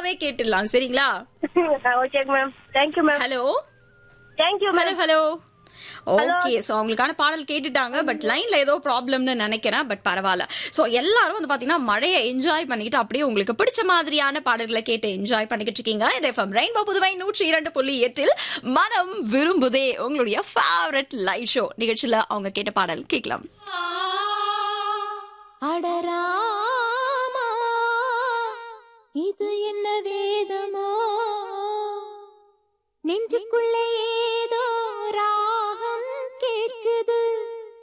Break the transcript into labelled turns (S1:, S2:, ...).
S1: ஃபுல்லாவே கேட்டுடலாம் சரிங்களா
S2: okay ma'am thank you ma'am
S1: hello
S2: thank you
S1: hello
S2: ma'am
S1: hello okay so அவங்களுக்கான பாடல் கேட்டுட்டாங்க பட் லைன்ல ஏதோ ப்ராப்ளம்னு நினைக்கிறேன் பட் பரவாயில்ல சோ எல்லாரும் வந்து பாத்தீங்கன்னா மழையை என்ஜாய் பண்ணிக்கிட்டு அப்படியே உங்களுக்கு பிடிச்ச மாதிரியான பாடல்களை கேட்டு என்ஜாய் பண்ணிக்கிட்டு இருக்கீங்க இது எஃப்எம் ரெயின்போ புதுவை நூற்றி இரண்டு புள்ளி எட்டில் மனம் விரும்புதே உங்களுடைய ஃபேவரட் லைவ் ஷோ நிகழ்ச்சியில அவங்க கேட்ட பாடல் கேட்கலாம்
S3: அடராமா இது என்ன வேதமோ நெஞ்சுக்குள்ளே